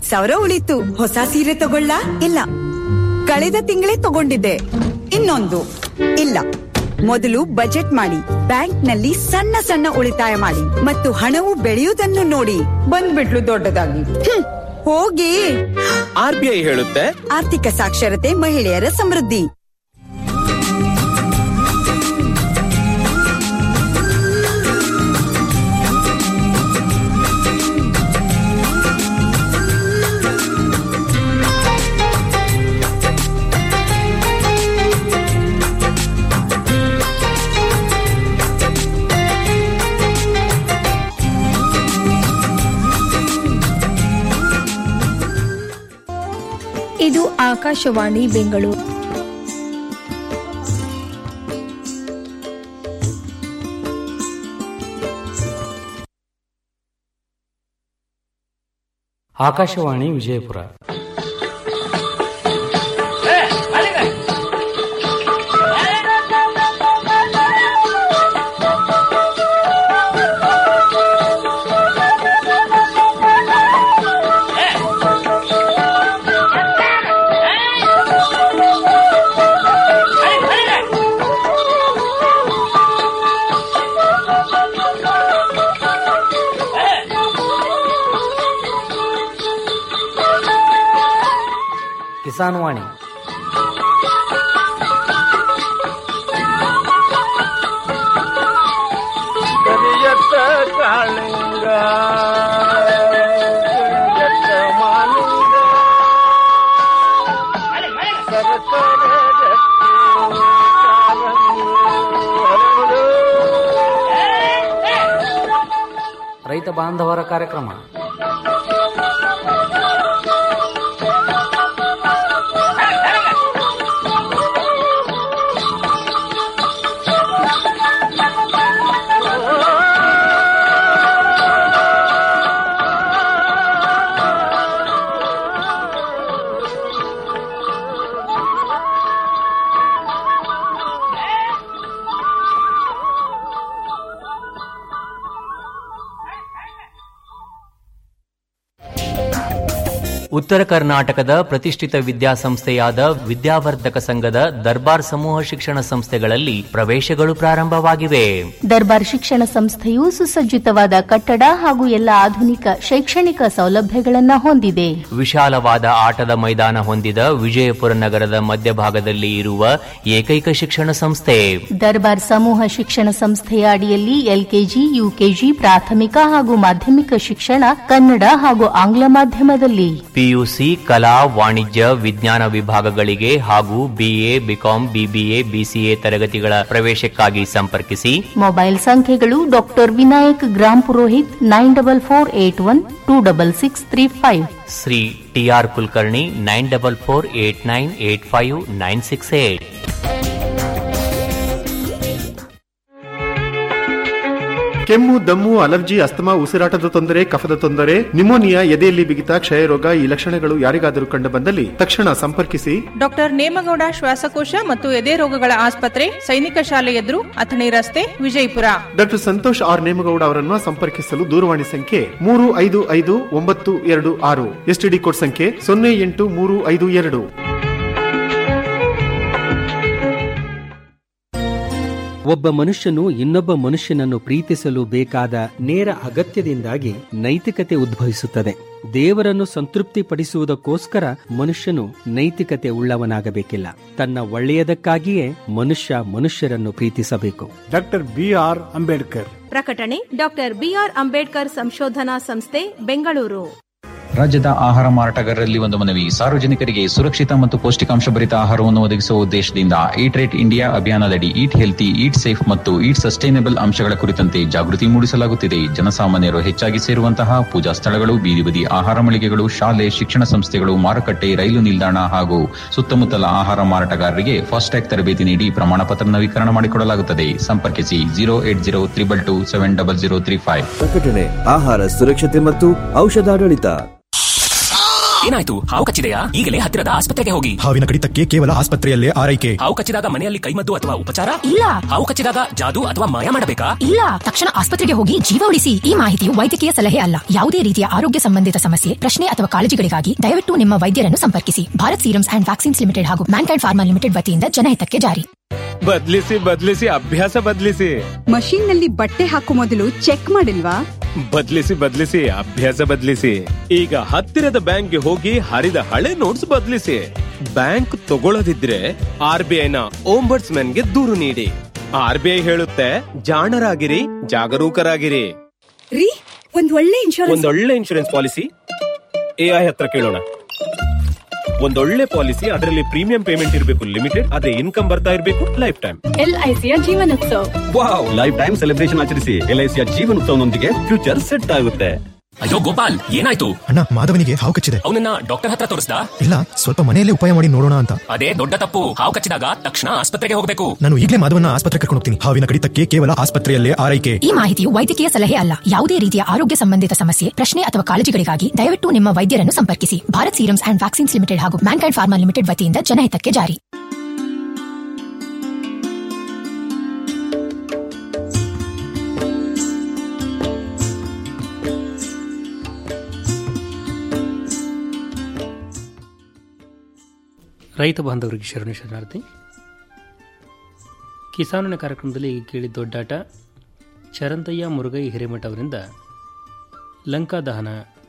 ಸಾವಿರ ಉಳಿತು ಹೊಸ ಸೀರೆ ತಗೊಳ್ಳ ಇಲ್ಲ ಕಳೆದ ತಿಂಗಳೇ ತಗೊಂಡಿದ್ದೆ ಇನ್ನೊಂದು ಇಲ್ಲ ಮೊದಲು ಬಜೆಟ್ ಮಾಡಿ ಬ್ಯಾಂಕ್ನಲ್ಲಿ ಸಣ್ಣ ಸಣ್ಣ ಉಳಿತಾಯ ಮಾಡಿ ಮತ್ತು ಹಣವು ಬೆಳೆಯುವುದನ್ನು ನೋಡಿ ಬಂದ್ಬಿಟ್ಲು ದೊಡ್ಡದಾಗಿ ಹ್ಮ್, ಹೋಗಿ ಆರ್ಬಿಐ ಹೇಳುತ್ತೆ ಆರ್ಥಿಕ ಸಾಕ್ಷರತೆ ಮಹಿಳೆಯರ ಸಮೃದ್ಧಿ ಇದು ಆಕಾಶವಾಣಿ ಬೆಂಗಳೂರು ಆಕಾಶವಾಣಿ ವಿಜಯಪುರ ಕಿಸಾನ್ ವಾಣಿ ಕರಿಯತ್ತ ಕಾಳಿಂಗ ಕರಿಯತ್ತ ಮಾಲಿಂಗ ಸರಸರ ರತ್ನ ಕಾಲಂಗಿ ಹರಡು. ರೈತ ಬಾಂಧವರ ಕಾರ್ಯಕ್ರಮ ಉತ್ತರ ಕರ್ನಾಟಕದ ಪ್ರತಿಷ್ಠಿತ ವಿದ್ಯಾಸಂಸ್ಥೆಯಾದ ವಿದ್ಯಾವರ್ಧಕ ಸಂಘದ ದರ್ಬಾರ್ ಸಮೂಹ ಶಿಕ್ಷಣ ಸಂಸ್ಥೆಗಳಲ್ಲಿ ಪ್ರವೇಶಗಳು ಪ್ರಾರಂಭವಾಗಿವೆ ದರ್ಬಾರ್ ಶಿಕ್ಷಣ ಸಂಸ್ಥೆಯು ಸುಸಜ್ಜಿತವಾದ ಕಟ್ಟಡ ಹಾಗೂ ಎಲ್ಲ ಆಧುನಿಕ ಶೈಕ್ಷಣಿಕ ಸೌಲಭ್ಯಗಳನ್ನು ಹೊಂದಿದೆ ವಿಶಾಲವಾದ ಆಟದ ಮೈದಾನ ಹೊಂದಿದ ವಿಜಯಪುರ ನಗರದ ಮಧ್ಯಭಾಗದಲ್ಲಿ ಇರುವ ಏಕೈಕ ಶಿಕ್ಷಣ ಸಂಸ್ಥೆ ದರ್ಬಾರ್ ಸಮೂಹ ಶಿಕ್ಷಣ ಸಂಸ್ಥೆಯ ಅಡಿಯಲ್ಲಿ ಎಲ್ಕೆಜಿ ಯುಕೆಜಿ ಪ್ರಾಥಮಿಕ ಹಾಗೂ ಮಾಧ್ಯಮಿಕ ಶಿಕ್ಷಣ ಕನ್ನಡ ಹಾಗೂ ಆಂಗ್ಲ ಮಾಧ್ಯಮದಲ್ಲಿ ಪಿಯುಸಿ ಕಲಾ ವಾಣಿಜ್ಯ ವಿಜ್ಞಾನ ವಿಭಾಗಗಳಿಗೆ ಹಾಗೂ ಬಿಎ ಬಿಕಾಂ ಬಿಬಿಎ ಬಿಸಿಎ ತರಗತಿಗಳ ಪ್ರವೇಶಕ್ಕಾಗಿ ಸಂಪರ್ಕಿಸಿ ಮೊಬೈಲ್ ಸಂಖ್ಯೆಗಳು doctor Vinayak Gram Purohit nine double four eight one two double six three five Shri TR Kulkarni nine double four eight nine eight five nine six eight ಕೆಮ್ಮು ದಮ್ಮು ಅಲರ್ಜಿ ಅಸ್ತಮಾ ಉಸಿರಾಟದ ತೊಂದರೆ ಕಫದ ತೊಂದರೆ ನಿಮೋನಿಯಾ ಎದೆಯಲ್ಲಿ ಬಿಗಿತ ಕ್ಷಯರೋಗ ಈ ಲಕ್ಷಣಗಳು ಯಾರಿಗಾದರೂ ಕಂಡು ಬಂದಲ್ಲಿ ತಕ್ಷಣ ಸಂಪರ್ಕಿಸಿ ಡಾಕ್ಟರ್ ನೇಮಗೌಡ ಶ್ವಾಸಕೋಶ ಮತ್ತು ಎದೆ ರೋಗಗಳ ಆಸ್ಪತ್ರೆ ಸೈನಿಕ ಶಾಲೆ ಎದುರು ಅಥಣಿ ರಸ್ತೆ ವಿಜಯಪುರ ಡಾಕ್ಟರ್ ಸಂತೋಷ್ ಆರ್ ನೇಮಗೌಡ ಅವರನ್ನು ಸಂಪರ್ಕಿಸಲು ದೂರವಾಣಿ ಸಂಖ್ಯೆ ಮೂರು ಐದು ಐದು ಒಂಬತ್ತು ಎರಡು ಆರು ಎಸ್ಟಿಡಿ ಕೋಡ್ ಸಂಖ್ಯೆ ಸೊನ್ನೆ ಎಂಟು ಮೂರು ಐದು ಎರಡು ಒಬ್ಬ ಮನುಷ್ಯನು ಇನ್ನೊಬ್ಬ ಮನುಷ್ಯನನ್ನು ಪ್ರೀತಿಸಲು ಬೇಕಾದ ನೇರ ಅಗತ್ಯದಿಂದಾಗಿ ನೈತಿಕತೆ ಉದ್ಭವಿಸುತ್ತದೆ ದೇವರನ್ನು ಸಂತೃಪ್ತಿಪಡಿಸುವುದಕ್ಕೋಸ್ಕರ ಮನುಷ್ಯನು ನೈತಿಕತೆ ಉಳ್ಳವನಾಗಬೇಕಿಲ್ಲ ತನ್ನ ಒಳ್ಳೆಯದಕ್ಕಾಗಿಯೇ ಮನುಷ್ಯ ಮನುಷ್ಯರನ್ನು ಪ್ರೀತಿಸಬೇಕು ಡಾಕ್ಟರ್ ಬಿ ಆರ್ ಅಂಬೇಡ್ಕರ್ ಪ್ರಕಟಣೆ ಡಾಕ್ಟರ್ ಬಿಆರ್ ಅಂಬೇಡ್ಕರ್ ಸಂಶೋಧನಾ ಸಂಸ್ಥೆ ಬೆಂಗಳೂರು ರಾಜ್ಯದ ಆಹಾರ ಮಾರಾಟಗಾರರಲ್ಲಿ ಒಂದು ಮನವಿ ಸಾರ್ವಜನಿಕರಿಗೆ ಸುರಕ್ಷಿತ ಮತ್ತು ಪೌಷ್ಟಿಕಾಂಶ ಭರಿತ ಆಹಾರವನ್ನು ಒದಗಿಸುವ ಉದ್ದೇಶದಿಂದ ಈಟ್ ರೇಟ್ ಇಂಡಿಯಾ ಅಭಿಯಾನದಡಿ ಈಟ್ ಹೆಲ್ತಿ ಈಟ್ ಸೇಫ್ ಮತ್ತು ಈಟ್ ಸಸ್ಟೈನಬಲ್ ಅಂಶಗಳ ಕುರಿತಂತೆ ಜಾಗೃತಿ ಮೂಡಿಸಲಾಗುತ್ತಿದೆ ಜನಸಾಮಾನ್ಯರು ಹೆಚ್ಚಾಗಿ ಸೇರುವಂತಹ ಪೂಜಾ ಸ್ಥಳಗಳು ಬೀದಿ ಬದಿ ಆಹಾರ ಮಳಿಗೆಗಳು ಶಾಲೆ ಶಿಕ್ಷಣ ಸಂಸ್ಥೆಗಳು ಮಾರುಕಟ್ಟೆ ರೈಲು ನಿಲ್ದಾಣ ಹಾಗೂ ಸುತ್ತಮುತ್ತಲ ಆಹಾರ ಮಾರಾಟಗಾರರಿಗೆ ಫಾಸ್ಟ್ಯಾಗ್ ತರಬೇತಿ ನೀಡಿ ಪ್ರಮಾಣ ಪತ್ರ ನವೀಕರಣ ಮಾಡಿಕೊಡಲಾಗುತ್ತದೆ ಸಂಪರ್ಕಿಸಿ zero eight zero triple two seven double zero three five ಪ್ರಕಟಣೆ ಆಹಾರ ಸುರಕ್ಷತೆ ಮತ್ತು ಔಷಧಾಡಳಿತ ಏನಾಯ್ತು ಹಾವು ಕಚ್ಚಿದೆಯಾ ಈಗಲೇ ಹತ್ತಿರದ ಆಸ್ಪತ್ರೆಗೆ ಹೋಗಿ ಹಾವಿನ ಕಡಿತಕ್ಕೆ ಕೇವಲ ಆಸ್ಪತ್ರೆಯಲ್ಲೇ ಆರೈಕೆ ಹಾವು ಕಚ್ಚಿದಾಗ ಮನೆಯಲ್ಲಿ ಕೈಮದ್ದು ಅಥವಾ ಉಪಚಾರ ಇಲ್ಲ ಹಾವು ಕಚ್ಚಿದಾಗ ಜಾದು ಅಥವಾ ಮಾಯ ಮಾಡಬೇಕಾ ಇಲ್ಲ ತಕ್ಷಣ ಆಸ್ಪತ್ರೆಗೆ ಹೋಗಿ ಜೀವ ಉಳಿಸಿ ಈ ಮಾಹಿತಿಯು ವೈದ್ಯಕೀಯ ಸಲಹೆ ಅಲ್ಲ ಯಾವುದೇ ರೀತಿಯ ಆರೋಗ್ಯ ಸಂಬಂಧಿತ ಸಮಸ್ಯೆ ಪ್ರಶ್ನೆ ಅಥವಾ ಕಾಳಜಿಗಳಿಗಾಗಿ ದಯವಿಟ್ಟು ನಿಮ್ಮ ವೈದ್ಯರನ್ನು ಸಂಪರ್ಕಿಸಿ Bharat serums and vaccines limited ಹಾಗೂ ಮ್ಯಾನ್ಕೈಂಡ್ ಫಾರ್ಮಾ ಲಿಮಿಟೆಡ್ ವತಿಯಿಂದ ಜನಹಿತಕ್ಕೆ ಜಾರಿ ಬದ್ಲಿಸಿ ಬದ್ಲಿಸಿ ಅಭ್ಯಾಸ ಬದ್ಲಿಸಿ ಮಷೀನ್ ನಲ್ಲಿ ಬಟ್ಟೆ ಹಾಕೋ ಮೊದಲು ಚೆಕ್ ಮಾಡಿಲ್ವಾ ಬದ್ಲಿಸಿ ಬದ್ಲಿಸಿ ಅಭ್ಯಾಸ ಬದ್ಲಿಸಿ ಈಗ ಹತ್ತಿರದ ಬ್ಯಾಂಕ್ಗೆ ಹೋಗಿ ಹರಿದ ಹಳೆ ನೋಟ್ಸ್ ಬದ್ಲಿಸಿ ಬ್ಯಾಂಕ್ ತಗೊಳ್ಳದಿದ್ರೆ ಆರ್ ಬಿ ಐನ ಗೆ ದೂರು ನೀಡಿ ಆರ್ ಬಿ ಐ ಹೇಳುತ್ತೆ ಜಾಣರಾಗಿರಿ ಜಾಗರೂಕರಾಗಿರಿ ರೀ ಒಂದ್ ಒಳ್ಳೆ ಇನ್ಶೂರೆನ್ಸ್ ಒಂದೊಳ್ಳೆ ಇನ್ಶೂರೆನ್ಸ್ ಪಾಲಿಸಿ ಎಐ ಹತ್ರ ಕೇಳೋಣ ಒಂದೊಳ್ಳೆ ಪಾಲಿಸಿ ಅದರಲ್ಲಿ ಪ್ರೀಮಿಯಂ ಪೇಮೆಂಟ್ ಇರಬೇಕು ಲಿಮಿಟೆಡ್ ಅದೇ ಇನ್ಕಮ್ ಬರ್ತಾ ಇರಬೇಕು ಲೈಫ್ ಟೈಮ್ ಎಲ್ಐಸಿಯ ಜೀವನೋತ್ಸವ ವಾವ್ ಲೈಫ್ ಟೈಮ್ ಸೆಲೆಬ್ರೇಷನ್ ಆಚರಿಸಿ ಎಲ್ಐಸಿಯ ಜೀವನೋತ್ಸವನೊಂದಿಗೆ ಫ್ಯೂಚರ್ ಸೆಟ್ ಆಗುತ್ತೆ ಅಯ್ಯೋ ಗೋಪಾಲ್ ಏನಾಯ್ತು ಅಣ್ಣ ಮಾಧವನಿಗೆ ಹಾವು ಕಚ್ಚಿದೆ ಅವನನ್ನ ಡಾಕ್ಟರ್ ಹತ್ರ ತೋರಿಸ್ದ ಇಲ್ಲ ಸ್ವಲ್ಪ ಮನೆಯಲ್ಲೇ ಉಪಾಯ ಮಾಡಿ ನೋಡೋಣ ಅಂತ ಅದೇ ದೊಡ್ಡ ತಪ್ಪು ಹಾವು ಕಚ್ಚಿದಾಗ ತಕ್ಷಣ ಆಸ್ಪತ್ರೆಗೆ ಹೋಗಬೇಕು ನಾನು ಈಗಲೇ ಮಾಧವನ ಆಸ್ಪತ್ರೆ ಕರ್ಕೊಂಡು ಹೋಗ್ತೀನಿ ಹಾವಿನ ಕಡಿತಕ್ಕೆ ಕೇವಲ ಆಸ್ಪತ್ರೆಯಲ್ಲೇ ಆರೈಕೆ ಈ ಮಾಹಿತಿಯು ವೈದ್ಯಕೀಯ ಸಲಹೆ ಅಲ್ಲ ಯಾವುದೇ ರೀತಿಯ ಆರೋಗ್ಯ ಸಂಬಂಧಿತ ಸಮಸ್ಯೆ ಪ್ರಶ್ನೆ ಅಥವಾ ಕಾಳಜಿಗಳಿಗಾಗಿ ದಯವಿಟ್ಟು ನಿಮ್ಮ ವೈದ್ಯರನ್ನು ಸಂಪರ್ಕಿಸಿ Bharat serums and vaccines limited ಹಾಗೂ ಮ್ಯಾನ್ಕೈಂಡ್ ಫಾರ್ಮಾ ಲಿಮಿಟೆಡ್ ವತಿಯಿಂದ ಜನಹಿತಕ್ಕೆ ಜಾರಿ ರೈತ ಬಾಂಧವರಿಗೆ ಶರಣು ಶರಣಾರ್ಥಿ ಕಿಸಾನನ ಕಾರ್ಯಕ್ರಮದಲ್ಲಿ ಈಗ ಕೇಳಿದ ದೊಡ್ಡಾಟ ಚರಂತಯ್ಯ ಮುರುಗೈ ಹಿರೇಮಠ ಅವರಿಂದ ಲಂಕಾ ದಹನ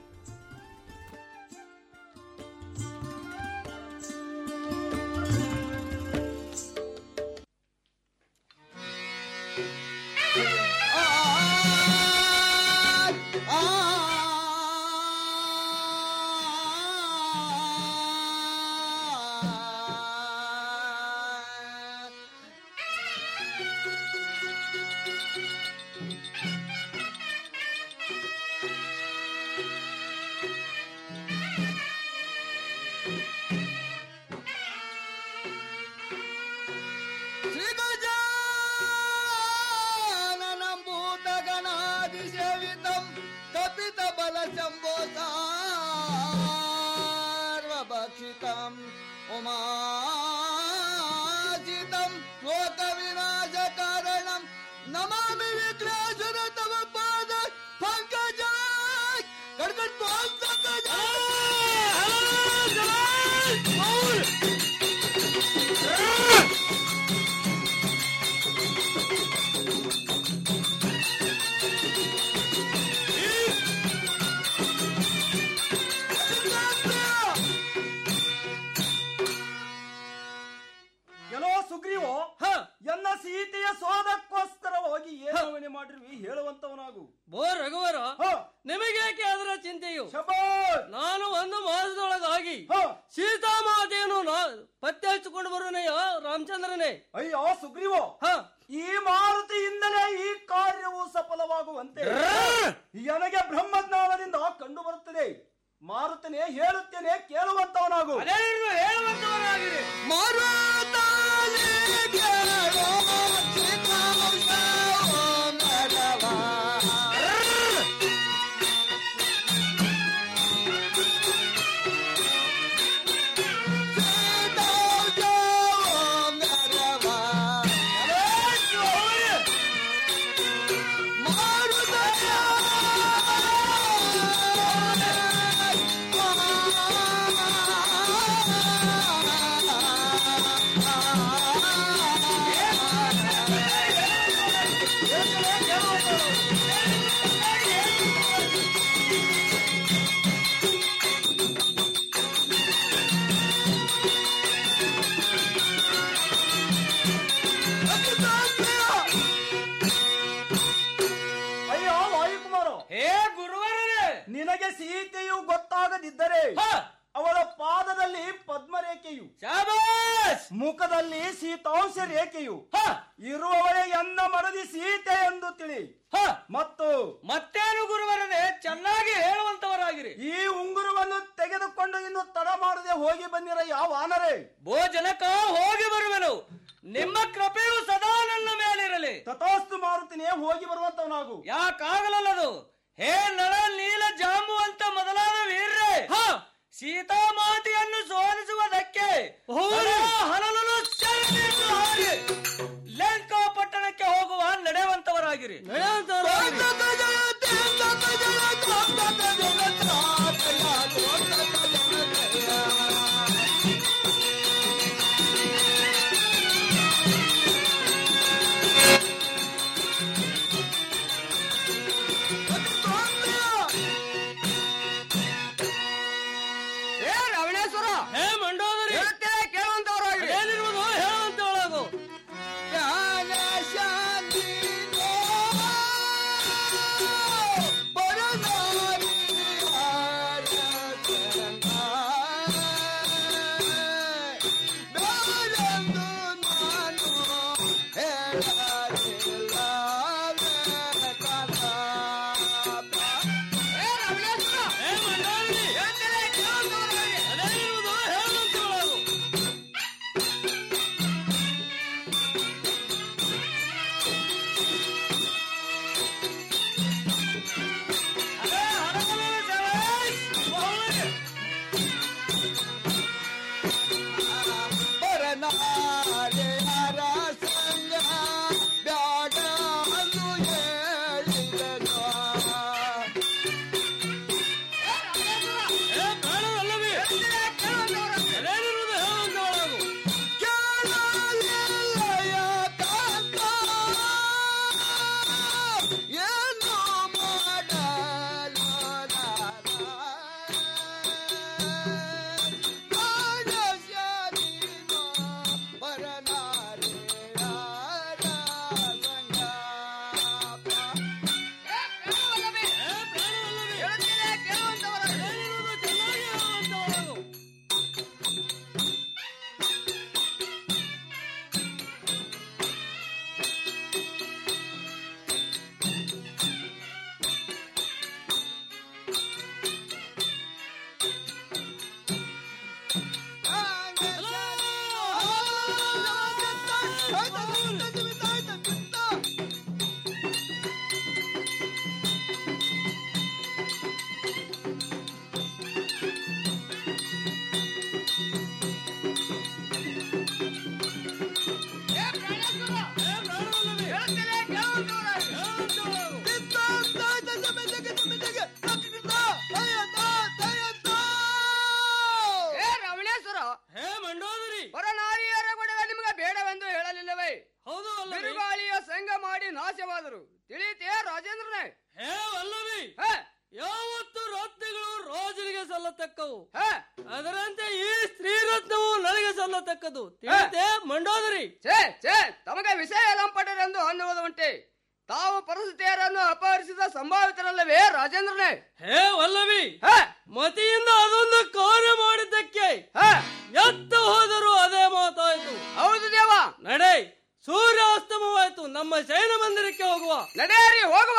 ಶ್ರೀಗಜಾನನಂಭೂತಗಣಾದಿಸೇವಿತಂ ಕಪಿತಬಲಶಂಭೋಸಾರ್ವಭಕ್ಷಿತಂ ಉಮಾಜಿತಂ ಲೋಕವಿನಾಶಕಾರಣಂ ನಮಾಮಿ ವಿಘ್ನೇಶ್ವರ ತವ ಪಾದ ಪಂಕಜ ಕಡ್ಕಡ್ ಪಂಕಜ ಎಲ್ಲೋ ಸುಗ್ರೀವೋ ಎನ್ನ ಸೀತೆಯ ಸೋದಕ್ಕೋಸ್ಕರವಾಗಿ ಏನವನೆ ಮಾಡಿರುವಿ ಹೇಳುವಂತವನಾಗು ಬೋ ರಘುವರ ನಿಮಗೇಕೆ ಅದರ ಚಿಂತೆಯು ನಾನು ಒಂದು ಮಾಸದೊಳಗಾಗಿ ಸೀತಾಮಾತೆಯನ್ನು ನಾ- ಪತ್ತೆ ಹಚ್ಚಿಕೊಂಡು ಬರುವನೆಯ ರಾಮಚಂದ್ರನೇ ಅಯ್ಯೋ ಸುಗ್ರೀವೋ ಈ ಮಾರುತಿಯಿಂದಲೇ ಈ ಕಾರ್ಯವು ಸಫಲವಾಗುವಂತೆ ನನಗೆ ಬ್ರಹ್ಮಜ್ಞಾನದಿಂದ ಕಂಡು ಬರುತ್ತದೆ ಮಾರುತನೇ ಹೇಳುತ್ತೇನೆ ಕೇಳುವಂತವನಾಗು ಹೇಳುವಂತವನಾಗಿದೆ ಅಯ್ಯೋ ವಾಯುಕುಮಾರ ಹೇ ಗುರುವರನೇ ನಿನಗೆ ಸೀತೆಯು ಗೊತ್ತಾಗದಿದ್ದರೆ ಅವಳ ಪಾದದಲ್ಲಿ ಪದ್ಮರೇಖೆಯು ಮುಖದಲ್ಲಿ ಸೀತಾಂಶ ರೇಖೆಯು ಇರುವವಳೆ ಎನ್ನ ಮಡದಿ ಸೀತೆ ಎಂದು ತಿಳಿ ಮತ್ತು ಮತ್ತೇನು ಗುರುವರನೇ ಚೆನ್ನಾಗಿ ಹೇಳುವಂತವರಾಗಿರಿ ಈ ಉಂಗುರವನ್ನು ತೆಗೆದುಕೊಂಡು ಇನ್ನು ತಡ ಮಾಡದೆ ಹೋಗಿ ಬಂದಿರ ಯಾವ ಆನರೇ ಬೋ ಜನಕ ಹೋಗಿ ಬರುವೆನು ನಿಮ್ಮ ಕೃಪೆಯು ಸದಾ ನನ್ನ ಮೇಲಿರಲಿ ತಥಾಸ್ತು ಮಾರುತಿನೇ ಹೋಗಿ ಬರುವಂತವನಾಗು ಯಾಕಾಗಲಲ್ಲದು ಹೇ ನಳ ನೀಲ ಜಾಂಬು ಅಂತ ಮೊದಲಾದ ವೀರ್ರೆ ಸೀತಾಮಾತೆಯನ್ನು ಸೋಲಿಸುವುದಕ್ಕೆ ಹಲಲು ಲಂಕಾ ಪಟ್ಟಣಕ್ಕೆ ಹೋಗುವ ನಡೆಯುವಂತವರಾಗಿರಿ ಏ ರವಣೇಶ್ವರ ಹೇ ಮಂಡೋದರಿ ಹೇಳ್ತೇನೆ ಕೇಳುವಂತವರಾಗಿ ಏನಿರುವುದು ಹೇಳುವಂತವಳಾಗು ಏ ರಮಣೇಶ್ವರ ಹೇ ಮಂಡೋದರಿ ಹೊರನಾರಿಯರ ಗೊಡವೆ ನಿಮಗೆ ಬೇಡವೆಂದು ಹೇಳಲಿಲ್ಲವೇ ಹೌದು ಬಿರುಗಾಳಿಯ ಸಂಘ ಮಾಡಿ ನಾಶವಾದರು ತಿಳಿತೇ ರಾಜೇಂದ್ರನೇ ಹೇ ವಲ್ಲವಿ ಹೇ ಯಾವತ್ತು ರತ್ನಗಳು ರಾಜನಿಗೆ ಸಲ್ಲತಕ್ಕವು ಹೇ ಅದರಂತೆ ಈ ಸ್ತ್ರೀರತ್ನವು ನನಗೆ ಸಲ್ಲತಕ್ಕದು ತಿಳಿತೆ ಮಂಡೋದರಿ ಛೇ ಛೇ ತಮಗೆ ವಿಷಯ ಲಂಪಟರೆಂದು ಅನ್ನುವುದು ಉಂಟೆ ತಾವು ಪರಿಸ್ಥಿತಿಯರನ್ನು ಅಪಹರಿಸಿದ ಸಂಭಾವಿತರಲ್ಲವೇ ರಾಜೇಂದ್ರನೇ ಹೇ ವಲ್ಲವಿ ಹೇ ಮತಿಯಿಂದ ಅದೊಂದು ಕಾರ್ಯ ಮಾಡಿದ್ದಕ್ಕೆ ಹೇ ಎತ್ತ ಹೋದರೂ ಅದೇ ಮಾತಾಯ್ತು ಹೌದು ದೇವ ನಡೆ ಸೂರ್ಯಾಸ್ತಮವಾಯ್ತು ನಮ್ಮ ಶಯನ ಮಂದಿರಕ್ಕೆ ಹೋಗುವ ನಡೆಯರಿ ಹೋಗುವ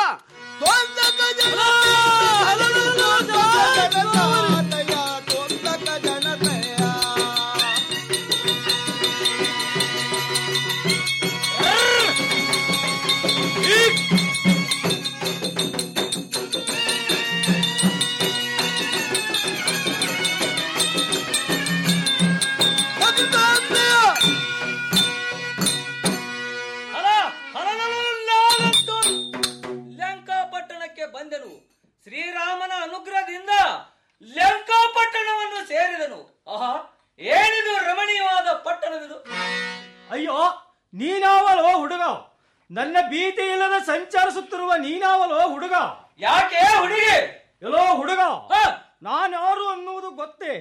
ಹರ ಹರನನು ನಾನಂತೂ ಲಂಕಾಪಟ್ಟಣಕ್ಕೆ ಬಂದೆನು ಶ್ರೀರಾಮನ ಅನುಗ್ರಹದಿಂದ ಲಂಕಾಪಟ್ಟಣವನ್ನು ಸೇರಿದನು ಆಹಾ ಏನಿದು ರಮಣೀಯವಾದ ಪಟ್ಟಣವಿದು ಅಯ್ಯೋ ನೀನಾವಲೋ ಹುಡುಗ ನನ್ನ ಭೀತಿ ಇಲ್ಲದೆ ಸಂಚರಿಸುತ್ತಿರುವ ನೀನಾವಲೋ ಹುಡುಗ ಯಾಕೆ ಹುಡುಗಿ ಎಲ್ಲೋ ಹುಡುಗ ನಾನ್ಯಾರು ಅನ್ನುವುದು ಗೊತ್ತೇ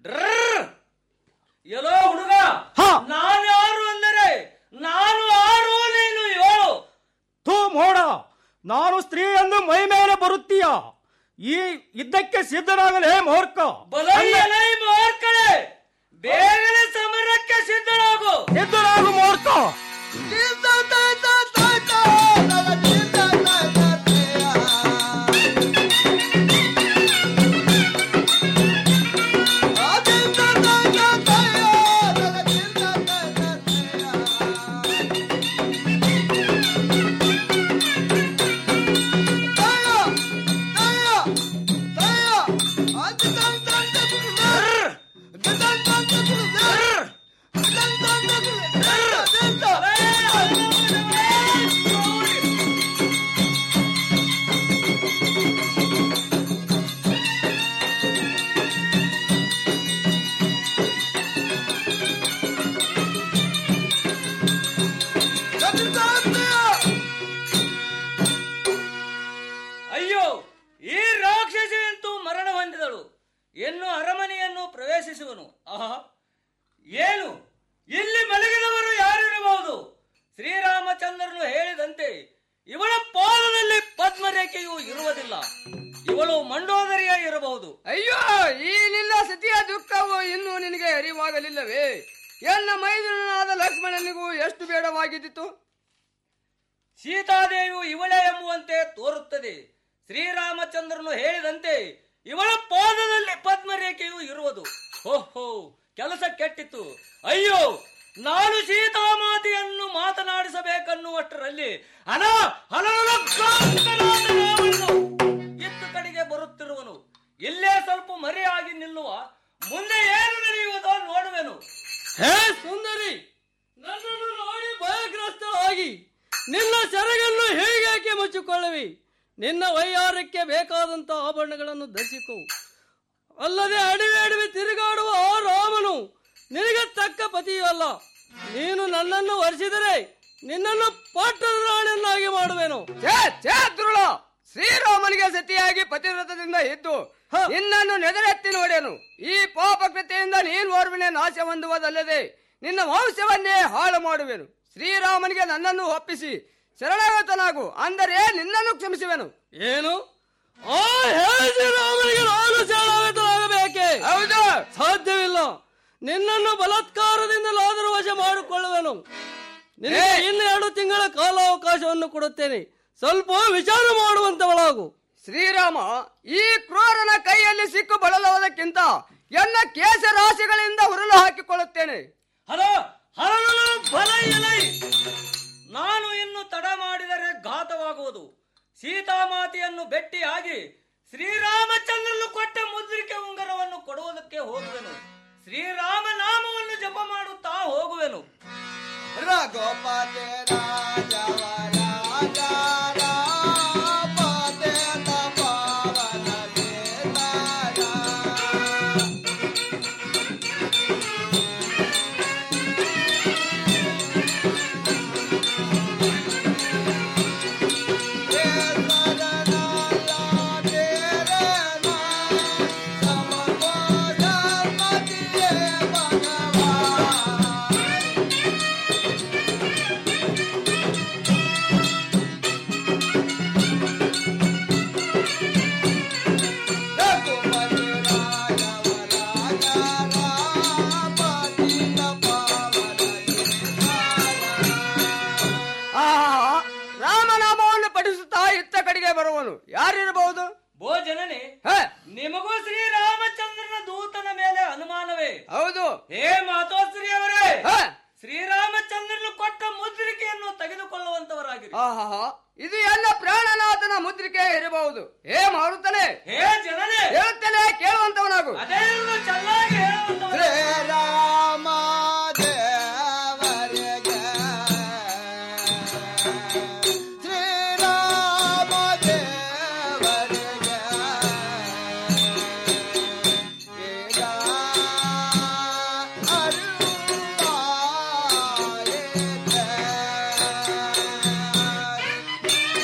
ಎಲ್ಲೋ ಹುಡುಗ ನಾನು ಯಾರು ಅಂದರೆ ನಾನು ಆರು ನೀನು ಏಳು ಥೂ ಮೋಡ ನಾನು ಸ್ತ್ರೀ ಎಂದು ಮೈ ಮೇಲೆ ಬರುತ್ತೀಯ ಈ ಇದ್ದಕ್ಕೆ ಸಿದ್ಧನಾಗಲೇ ಮೂರ್ಖ ಬಲೈಯಲೈ ಮಾರ್ಕಳೆ ಬೇಗನೆ ಸಮರಕ್ಕೆ ಸಿದ್ಧರಾಗು ಸಿದ್ಧನಾಗು ಮೂರ್ಖ Taya! Taya! ಇನ್ನು ಅರಮನೆಯನ್ನು ಪ್ರವೇಶಿಸುವನು ಆಹಾ ಏನು ಇಲ್ಲಿ ಮಲಗಿದವರು ಯಾರಿರಬಹುದು ಶ್ರೀರಾಮಚಂದ್ರನು ಹೇಳಿದಂತೆ ಇವಳ ಪಾದದಲ್ಲಿ ಪದ್ಮರೇಖೆಯು ಇರುವುದಿಲ್ಲ ಇವಳು ಮಂಡೋದರಿಯ ಇರಬಹುದು ಅಯ್ಯೋ ಈ ನಿನ್ನ ಸತಿಯ ದುಃಖವು ಇನ್ನೂ ನಿನಗೆ ಅರಿವಾಗಲಿಲ್ಲವೇ ಎನ್ನ ಮೈದುನನಾದ ಲಕ್ಷ್ಮಣನಿಗೂ ಎಷ್ಟು ಬೇಡವಾಗಿದ್ದಿತು ಸೀತಾದೇವಿಯು ಇವಳೇ ಎಂಬುವಂತೆ ತೋರುತ್ತದೆ ಶ್ರೀರಾಮಚಂದ್ರನು ಹೇಳಿದಂತೆ ಇವಳ ಪಾದದಲ್ಲಿ ಪದ್ಮರೇಖೆಯು ಇರುವುದು ಓಹೋ ಕೆಲಸ ಕೆಟ್ಟಿತು ಅಯ್ಯೋ ನಾನು ಸೀತಾಮಾತೆಯನ್ನು ಮಾತನಾಡಿಸಬೇಕನ್ನುವಷ್ಟರಲ್ಲಿ ಹಣ ಹಲವು ಇತ್ತು ಕಡೆಗೆ ಬರುತ್ತಿರುವನು ಇಲ್ಲೇ ಸ್ವಲ್ಪ ಮರೆಯಾಗಿ ನಿಲ್ಲುವ ಮುಂದೆ ಏನು ನಡೆಯುವುದೋ ನೋಡುವೆನು ಹೇ ಸುಂದರಿ ನನ್ನನ್ನು ನೋಡಿ ಭಯಗ್ರಸ್ತವಾಗಿ ನಿನ್ನ ಸೆರಗನ್ನು ಹೇಗೇಕೆ ಮುಚ್ಚಿಕೊಳ್ಳುವಿ ನಿನ್ನ ವೈಯಾರಕ್ಕೆ ಬೇಕಾದಂತ ಆಭರಣಗಳನ್ನು ಧರಿಸಿಕೊ ಅಲ್ಲದೆ ಅಡವಿ ಅಡವಿ ತಿರುಗಾಡುವ ಆ ರಾಮನು ನಿನಗೆ ತಕ್ಕ ಪತಿಯೂ ಅಲ್ಲ ನೀನು ನನ್ನನ್ನು ವರಿಸಿದರೆ ನಿನ್ನನ್ನು ಪಟ್ಟದ ರಾಣಿಯನ್ನಾಗಿ ಮಾಡುವೆನು ಛೇ, ಛೇ, ದುರುಳ ಶ್ರೀರಾಮನಿಗೆ ಸತಿಯಾಗಿ ಪತಿವ್ರತದಿಂದ ಇದ್ದು ನಿನ್ನನ್ನು ನೆದರೆತ್ತಿ ನೋಡೆನು ಈ ಪಾಪ ಕೃತಿಯಿಂದ ನೀನು ಓರ್ವನೆ ನಾಶ ಹೊಂದುವುದಲ್ಲದೆ ನಿನ್ನ ವಂಶವನ್ನೇ ಹಾಳು ಮಾಡುವೆನು ಶ್ರೀರಾಮನಿಗೆ ನನ್ನನ್ನು ಒಪ್ಪಿಸಿ ಶರಣಾಗತನಾಗು ಅಂದರೆ ನಿನ್ನನ್ನು ಕ್ಷಮಿಸುವೆನು ಏನು ಆ ಹೇಳಿ ರಾಮನಿಗೆ ನಾನು ಶರಣಾಗತನಾಗಬೇಕೆ ಹೌದು ಸಾಧ್ಯವಿಲ್ಲ ನಿನ್ನನ್ನು ಬಲಾತ್ಕಾರದಿಂದಲಾದರೂ ವಶ ಮಾಡಿಕೊಳ್ಳುವೆನು ನಿನಗೆ ಇನ್ನೆರಡು ತಿಂಗಳ ಕಾಲಾವಕಾಶವನ್ನು ಕೊಡುತ್ತೇನೆ ಸ್ವಲ್ಪ ವಿಚಾರ ಮಾಡುವಂತವಳಾಗು ಶ್ರೀರಾಮ ಈ ಕ್ರೂರನ ಕೈಯಲ್ಲಿ ಸಿಕ್ಕು ಬಳಲುವುದಕ್ಕಿಂತ ಎನ್ನ ಕೇಶ ರಾಶಿಗಳಿಂದ ಉರುಳು ಹಾಕಿಕೊಳ್ಳುತ್ತೇನೆ ಹಲೋ ಹಲೋ ಬಲ ಎಲೈ ನಾನು ಇನ್ನು ತಡ ಮಾಡಿದರೆ ಘಾತವಾಗುವುದು ಸೀತಾಮಾತೆಯನ್ನು ಭೆಟ್ಟಿಯಾಗಿ ಶ್ರೀರಾಮಚಂದ್ರನು ಕೊಟ್ಟ ಮುದ್ರಿಕೆ ಉಂಗರವನ್ನು ಕೊಡುವುದಕ್ಕೆ ಹೋಗುವೆನು ಶ್ರೀರಾಮ ನಾಮವನ್ನು ಜಪ ಮಾಡುತ್ತಾ ಹೋಗುವೆನು ರಘುಪತಿ ರಾಜವರ ರಾಜ ರಾಮಪತಿ ಪವನ ಸೀತಾರ ಆಹಾ, ರಾಮನಾಮವನ್ನು ಪಠಿಸುತ್ತಾ ಇತ್ತ ಕಡೆಗೆ ಬರುವನು ಯಾರಿರಬಹುದು ಭೋಜನನೇ ನಿಮಗೂ ಶ್ರೀರಾಮಚಂದ್ರನ ದೂತನ ಮೇಲೆ ಅನುಮಾನವೇ ಹೌದು ಹೇ ಮಾತೋಶ್ರೀ ಅವರೇ ಶ್ರೀರಾಮಚಂದ್ರನು ಕೊಟ್ಟ ಮುದ್ರಿಕೆಯನ್ನು ತೆಗೆದುಕೊಳ್ಳುವಂತವರಾಗಿರಿ ಆಹಾ ಇದು ಎಲ್ಲ ಪ್ರಾಣನಾಥನ ಮುದ್ರಿಕೆ ಇರಬಹುದು ಹೇ ಮಾರುತ್ತನೆ ಹೇ ಜನನೇ ಹೇಳುತ್ತೇನೆ ಕೇಳುವಂತವನಾಗು ಅದೇ ಚೆನ್ನಾಗಿ ಹೇಳುವಂತವ ಶ್ರೀರಾಮ ದೇವರಿಗೆ ಶ್ರೀರಾಮ ದೇವರಿಗೆ ಈಗ ಅರುಳಾಯಿತೆ.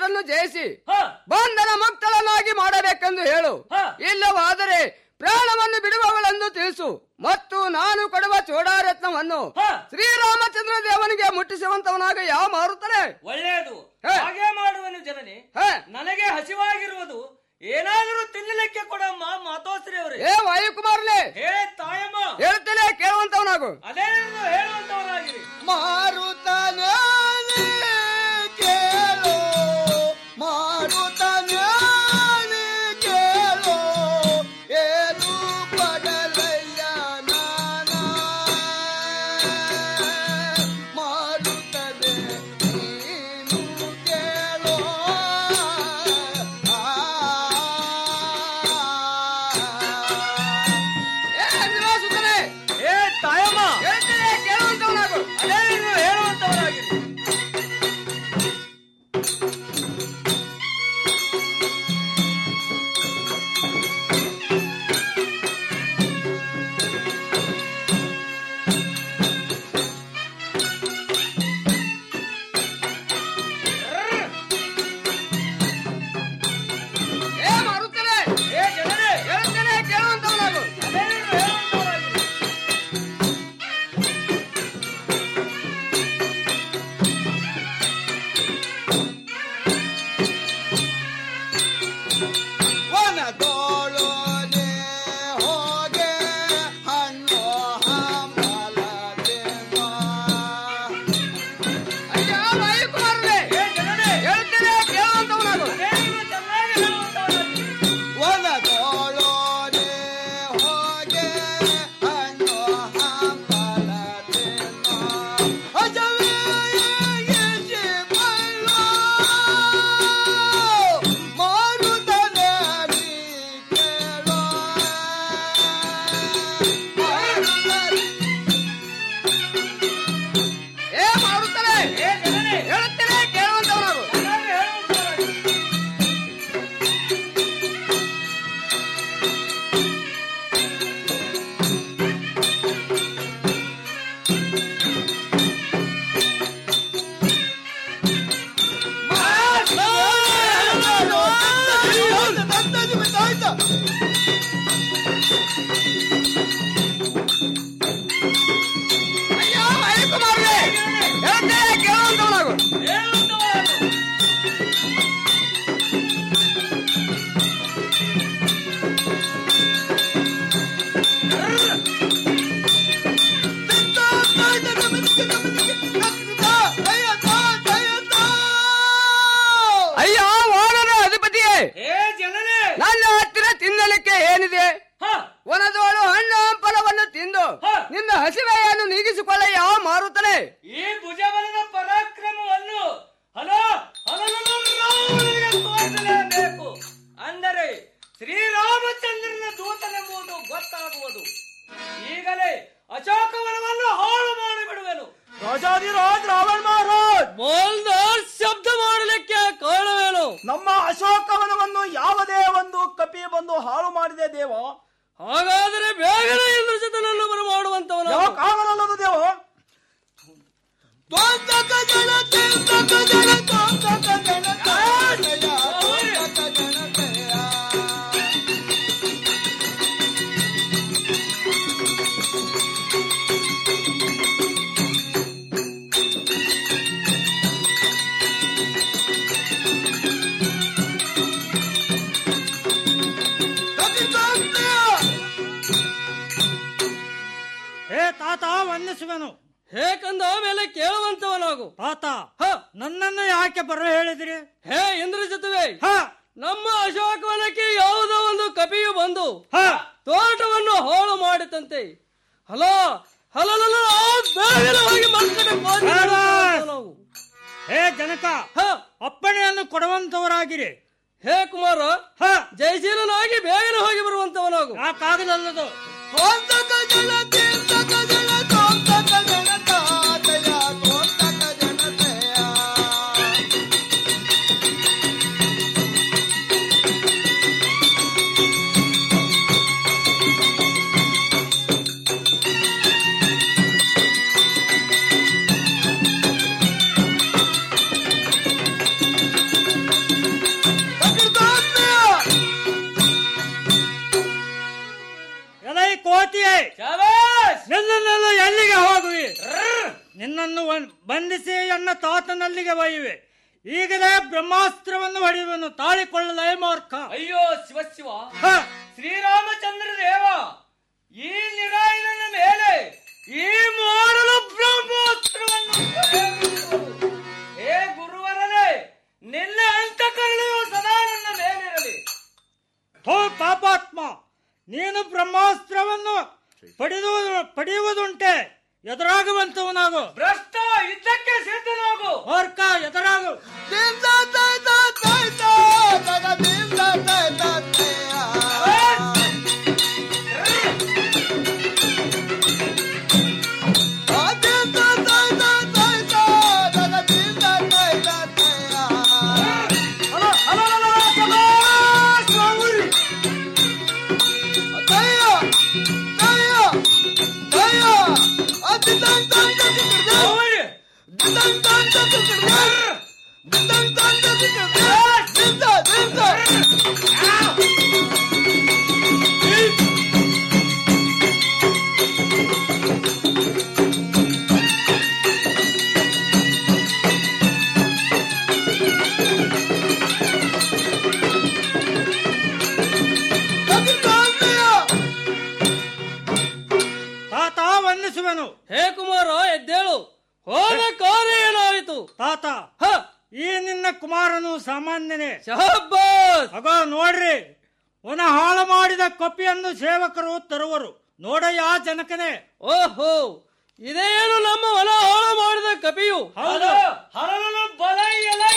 ಅವರನ್ನು ಜಯಿಸಿ ಬಂಧನ ಮುಕ್ತಳನ್ನಾಗಿ ಮಾಡಬೇಕೆಂದು ಹೇಳು ಇಲ್ಲವಾದರೆ ಪ್ರಾಣವನ್ನು ಬಿಡುವವಳೆಂದು ತಿಳಿಸು ಮತ್ತು ನಾನು ಕೊಡುವ ಚೋಡಾರತ್ನವನ್ನು ಶ್ರೀರಾಮಚಂದ್ರ ದೇವನಿಗೆ ಮುಟ್ಟಿಸುವಂತವನಾಗ ಯಾವ ಮಾರುತ್ತಾರೆ ಒಳ್ಳೆಯದು ಹಾಗೆ ಮಾಡುವನು ಜನನಿ ನನಗೆ ಹಸಿವಾಗಿರುವುದು ಏನಾದರೂ ತಿನ್ನಲಿಕ್ಕೆ ಕೊಡಮ್ಮ ಮಾತೋಶ್ರೀ ಅವರೇ ಏ ವಾಯುಕುಮಾರನೇ ಹೇ ತಾಯಮ್ಮ ಹೇಳ್ತೇನೆ ಕೇಳುವಂತವನಾಗು ಅದೇನು ಹೇಳುವಂತವರಾಗಿರಿ ಮಾರುತನೇ ಕೇಳೋ ಮಾರುತನೇ ಕೇಳೋ ಏನು ಪಡಲಯ್ಯ ನಾನ ಮಾರುತನೆ ನೀನು ಕೇಳೋ ಏ ಅಂಜನಾಸುತನೇ ಏ ತಾಯಮ್ಮ ಹೇಳ್ತೇನೆ ಕೇಳುವಂತವನಾಗು ಅದೇನು ಹೇಳುವಂತವರಾಗಿರಿ ಏ ಮಾರುತ್ತನೆ ಏ ಜನರೇ ಹೇಳ್ತೇನೆ ಕೇಳುವಂತವನಾಗು ಅದೇನು ಹೇಳುವಂತವರಾಗಿರಿ ವನದೋಳನೆ ಹೋಗೆ ಹಣ್ಣು ಹಂಬಲದೆಮ್ಮ. ಅಯ್ಯ ವಾಯುಕುಮಾರನೇ ಹೇಳ್ತೇನೆ ಕೇಳುವಂತವನಾಗು ವನದೋಳನೆ ಹೋಗೆ ಹಣ್ಣು ಹಂಬಲದೆಮ್ಮ. ಅಜವೇ ಏಸಿ ಬಲ್ಲ. ಮಾರುತನೆ ನೀ ಕೇಳೋ. ಮಾರುತನೆ ಏ ಮಾರುತ್ತನೆ ಹೇಳ್ತೇನೆ ಕೇಳುವಂತವನಾಗು ಅಯ್ಯ ವಾಯುಕುಮಾರನೇ ಹೇಳ್ತೇನೆ ಕೇಳುವಂತವನಾಗು ಅಯ್ಯ ವಾನರ ಅಧಿಪತಿಯೇ ಏ ಜನರೇ ನನ್ನ ಹತ್ತಿರ ತಿನ್ನಲಿಕ್ಕೆ ಏನಿದೆ ವನದೋಳು ಹಣ್ಣು ಹಂಪಲವನ್ನು ತಿಂದು ನಿನ್ನ ಹಸಿವೆಯನ್ನು ನೀಗಿಸಿಕೊಳ್ಳ ಯಾವ ಮಾರುತ್ತನೆ ಈ ಭುಜಬಲದ ಪರಾಕ್ರಮವನ್ನು ಹಲೋ ಹಲನಿಗೆ ತೋರಿಸಲೇಬೇಕು ಅಂದರೆ ಶ್ರೀರಾಮಚಂದ್ರನ ದೂತನೆಂಬುದು ಗೊತ್ತಾಗುವುದು ಈಗಲೇ ಅಶೋಕವನವನ್ನು ಹಾಳು ಮಾಡಿಬಿಡುವೆನು ರಾಜಾದಿರಾಜ್ ರಾವಣ ಮಹಾರಾಜ್ ಮೋಲ್ದಾರ್ ಶಬ್ದ ಮಾಡಲಿಕ್ಕೆ ಕಾರಣವೇನು ನಮ್ಮ ಅಶೋಕವನವನ್ನು ಯಾವುದೇ ಒಂದು ಕಪಿ ಬಂದು ಹಾಳು ಮಾಡಿದೆ ದೇವ ಹಾಗಾದರೆ ಬೇಗನೆ ಇಂದ್ರಜಿತನನ್ನು ಬರಮಾಡುವಂತವನು ಯಾಕಾಗಲಲ್ಲದು ದೇವ ಹೇ ತಾತ ವಂದಿಸುವೆನು ಹೇಕಂದ ಮೇಲೆ ಕೇಳುವಂತವನಾಗು ತಾತ ನನ್ನನ್ನು ಯಾಕೆ ಬರ ಹೇಳಿದ್ರಿ ಹೇ ಇಂದ್ರಜಿತವೇ ನಮ್ಮ ಅಶೋಕವನಕ್ಕೆ ಯಾವುದೋ ಒಂದು ಕಪಿಯು ಬಂದು ತೋಟವನ್ನು ಹಾಳು ಮಾಡಿತಂತೆ ಹಲೋ ಹಲಲಲ ಬೇಗನೆ ಹೋಗಿ ಮಕ್ಕಳ ನಾವು ಹೇ ಜನಕ ಅಪ್ಪಣೆಯನ್ನು ಕೊಡುವಂತವರಾಗಿರಿ ಹೇ ಕುಮಾರ ಜಯಶೀಲನಾಗಿ ಬೇಗನೆ ಹೋಗಿ ಬರುವಂತವನಾಗು ಯಾಕಾಗದಲ್ಲದು ಶಿರವನ್ನು ಹೊಡೆಯುವನು ತಾಳಿಕೊಳ್ಳಲೇ ಮೂರ್ಖ ಅಯ್ಯೋ ಶಿವ ಶಿವ ಶ್ರೀರಾಮಚಂದ್ರ ದೇವ ಈ ನಿರಾಯನ ಮೇಲೆ ಈ ಮಾಡಲು ಬ್ರಹ್ಮೋಸ್ತ್ರವನ್ನು ಪ್ರಯೋಗಿಸುವುದು. ಹೇ ಗುರುವರನೇ ನಿನ್ನ ಅಂತಃಕರಣೆಯು ಸದಾ ನನ್ನ ಮೇಲಿರಲಿ ಥೋ ಪಾಪಾತ್ಮ ನೀನು ಬ್ರಹ್ಮಾಸ್ತ್ರವನ್ನು ಪಡೆದು ಪಡೆಯುವುದುಂಟೆ ಎದುರಾಗುವಂತವನಾಗು ಭ್ರಷ್ಟ ಯುದ್ಧಕ್ಕೆ ಸಿದ್ಧನಾಗು ಮೂರ್ಖ ಎದುರಾಗು ತಾತ ವಂದಿಸುವೆನು ಹೇ ಕುಮಾರ ಎದ್ದೇಳು ಹೋದ ಕಾರ್ಯ ಏನಾಯಿತು ತಾತ ಈ ನಿನ್ನ ಕುಮಾರನು ಸಾಮಾನ್ಯನೇ ಶಹಬ್ಬಾಸ್ ಅಗ ನೋಡ್ರಿ ಉನ ಹಾಳು ಮಾಡಿದ ಕೊಪ್ಪಿಯನ್ನು ಸೇವಕರು ತರುವರು ನೋಡಯ್ಯ ಜನಕನೇ ಓಹೋ ಇದೇನು ನಮ್ಮ ಹೊಲ ಹಾಳು ಮಾಡಿದ ಕಪಿಯು ಹೌದು. ಹರಳನು ಬಲೈ ಎಲೈ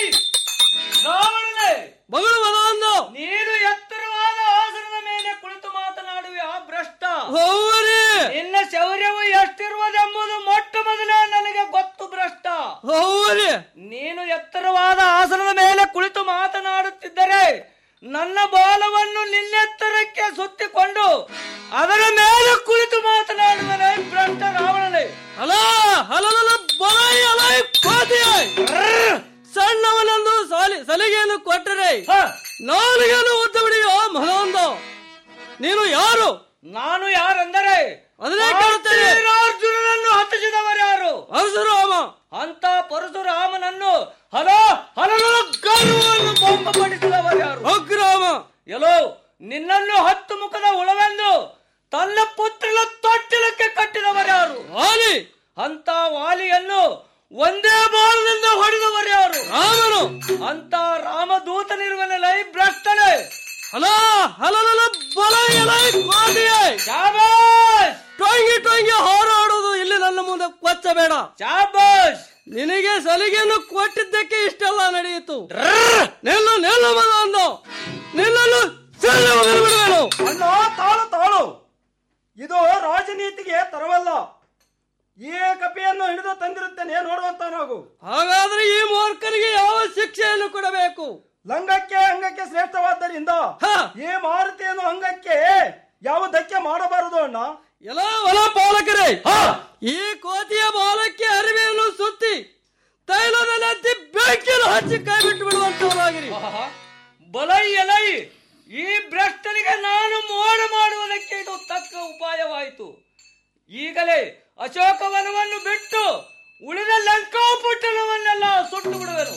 ರಾವಣನೇ ಮಗಳು ಬಲ ಅಂದು ನೀನು ಎತ್ತರವಾದ ಆಸನದ ಮೇಲೆ ಕುಳಿತು ಮಾತನಾಡುವೆ ಆ ಭ್ರಷ್ಟ ಹೌರಿ ನಿನ್ನ ಶೌರ್ಯವು ಎಷ್ಟಿರುವುದೆಂಬುದು ಮೊಟ್ಟ ಮೊದಲೇ ನನಗೆ ಗೊತ್ತು ಭ್ರಷ್ಟ ಹೌರಿ ನೀನು ಎತ್ತರವಾದ ಆಸನದ ಮೇಲೆ ಕುಳಿತು ಮಾತನಾಡುತ್ತಿದ್ದರೆ ನನ್ನ ಬಾಲವನ್ನು ನಿನ್ನೆತ್ತರಕ್ಕೆ ಸುತ್ತಿಕೊಂಡು ಅದರ ಮೇಲೆ ಕುಳಿತು ಮಾತನಾಡುವನೇ ಭ್ರಷ್ಟ ರಾವಣನೇ ಅಲ ಹಲಲ ಬಲೈ ಅಲೈ ಕೋತಿಯಾಯ್ ಸಣ್ಣವನೊಂದು ಸಾಲಿ ಸಲಿಗೆಯನ್ನು ಕೊಟ್ಟರೆ ನಾಲಿಗೆಯನ್ನು ಉದ್ದ ಬಿಡಿಯೋ ಮನೊಂದು ನೀನು ಯಾರು ನಾನು ಯಾರೆಂದರೆ ಅದನ್ನೇ ಕೇಳುತ್ತೇನೆ. ಅರ್ಜುನನನ್ನು ಹತ್ತಿಸಿದವರ್ಯಾರು ಪರಶುರಾಮ ಅಂತ ಪರಶುರಾಮನನ್ನು ಹಲ ಹಲಲು ಗರ್ವವನ್ನು ಬೊಂಬಪಡಿಸಿದವರ್ಯಾರು ಅಗ್ರಾಮ ಎಲ್ಲೋ ನಿನ್ನನ್ನು ಹತ್ತು ಮುಖದ ಉಳವೆಂದು ತನ್ನ ಪುತ್ರನ ತೊಟ್ಟಿಲಕ್ಕೆ ಕಟ್ಟಿದವರ್ಯಾರು ವಾಲಿ ಅಂತ ವಾಲಿಯನ್ನು ಒಂದೇ ಬಾಣದಿಂದ ಹೊಡೆದವರ್ಯಾರು ರಾಮನು ಅಂತ ರಾಮದೂತನಿರುವನಲೈ ಭ್ರಷ್ಟನೇ ಅಲ ಹಲಲ ಬಲೈ ಅಲೈ ಕೋತಿಯಾಯ್ ಶಾಬಾಷ್ ಟೊಂಗಿ ಟೊಂಗಿ ಹಾರಾಡುವುದು ಇಲ್ಲಿ ನನ್ನ ಮುಂದೆ ಕೊಚ್ಚಬೇಡ ಶಾಬಾಷ್ ನಿನಗೆ ಸಲಿಗೆಯನ್ನು ಕೊಟ್ಟಿದ್ದಕ್ಕೆ ಇಷ್ಟೆಲ್ಲ ನಡೆಯಿತು ನಿಲ್ಲು ನಿಲ್ಲು ಮಗ ಅಂದು ನಿಲ್ಲಲು ಸೆಲ್ಲು ಮಗನು ಬಿಡುವೆನು ಅಣ್ಣ ತಾಳು ತಾಳು ಇದು ರಾಜನೀತಿಗೆ ತರವಲ್ಲ ಈ ಕಪಿಯನ್ನು ಹಿಡಿದು ತಂದಿರುತ್ತೇನೆ ನೋಡುವಂತ ನಾವು ಹಾಗಾದ್ರೆ ಈ ಮೂರ್ಖನಿಗೆ ಯಾವ ಶಿಕ್ಷೆಯನ್ನು ಕೊಡಬೇಕು ಲಂಗಕ್ಕೆ ಅಂಗಕ್ಕೆ ಶ್ರೇಷ್ಠವಾದ್ದರಿಂದ ಈ ಮಾರುತಿಯನ್ನು ಅಂಗಕ್ಕೆ ಯಾವ ಧಕ್ಕೆ ಮಾಡಬಾರದು ಅಣ್ಣ ಎಲ್ಲ ಹೊಲ ಪಾಲಕರೇ ಈ ಕೋತಿಯ ಬಾಲಕ್ಕೆ ಅರಿವೆಯನ್ನು ಸುತ್ತಿ ತೈಲದಲ್ಲಿ ಹತ್ತಿ ಬೆಂಕಿಯನ್ನು ಹಚ್ಚಿ ಕೈ ಬಿಟ್ಟು ಬಿಡುವಂತವರಾಗಿರಿ ಬಲೈ ಎಲೈ ಈ ಭ್ರಷ್ಟನಿಗೆ ನಾನು ಮೋಡ ಮಾಡುವುದಕ್ಕೆ ಇದು ತಕ್ಕ ಉಪಾಯವಾಯಿತು ಈಗಲೇ ಅಶೋಕವನವನ್ನು ಬಿಟ್ಟು ಉಳಿದ ಲಂಕಾಪಟ್ಟಣವನ್ನೆಲ್ಲ ಸುಟ್ಟು ಬಿಡುವೆನು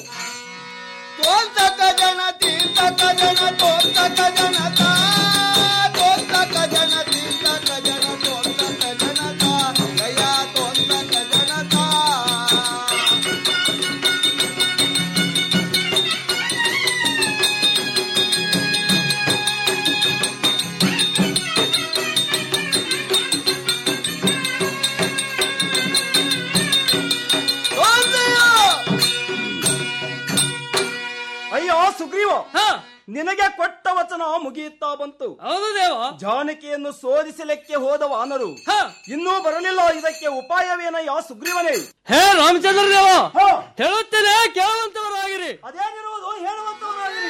ತೋಲ್ತಕ ಜನ ತೀರ್ಥಕ ಜನ ತೋಲ್ತಕ ಜನತ ತೋಲ್ತಕ ಜನ ತೀರ್ಥಕ ಜನ ತೋಲ್ತಕ ಜನತ ಗಯ ತೋಲ್ತಕ ಜನತ ಅಯ್ಯೋ ಸುಗ್ರೀವ ನಿನಗೆ ಕೊಟ್ಟ ವಚನ ಮುಗಿಯುತ್ತಾ ಬಂತು ಹೌದು ದೇವ ಜಾನಕಿಯನ್ನು ಶೋಧಿಸಲಿಕ್ಕೆ ಹೋದ ವಾನರು ಇನ್ನೂ ಬರಲಿಲ್ಲ ಇದಕ್ಕೆ ಉಪಾಯವೇನಯ್ಯ ಸುಗ್ರೀವನೇ ಹೇ ರಾಮಚಂದ್ರ ದೇವ ಹೇಳುತ್ತೇನೆ ಕೇಳುವಂತವರಾಗಿರಿ ಅದೇನಿರುವುದು ಹೇಳುವಂತವರಾಗಿರಿ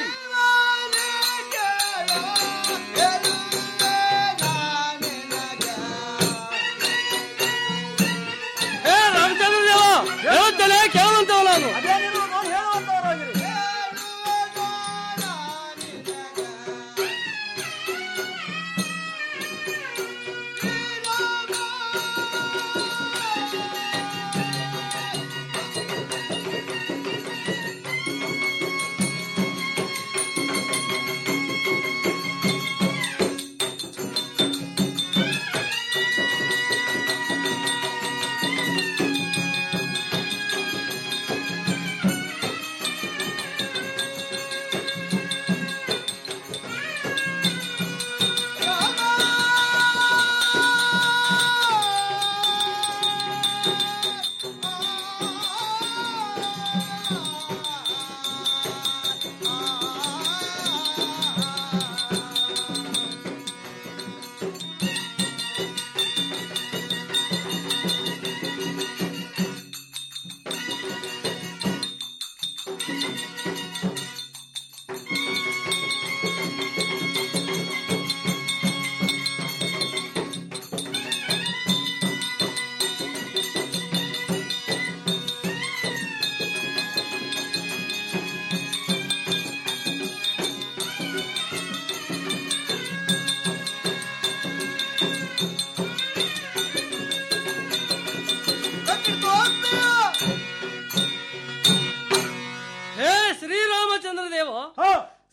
ಹೇ ರಾಮಚಂದ್ರ ದೇವ ಹೇಳುತ್ತೇನೆ ಕೇಳುವಂತವ ನಾನು ಅದೇನಿರುವುದು ಹೇಳುವಂತವರಾಗಿರಿ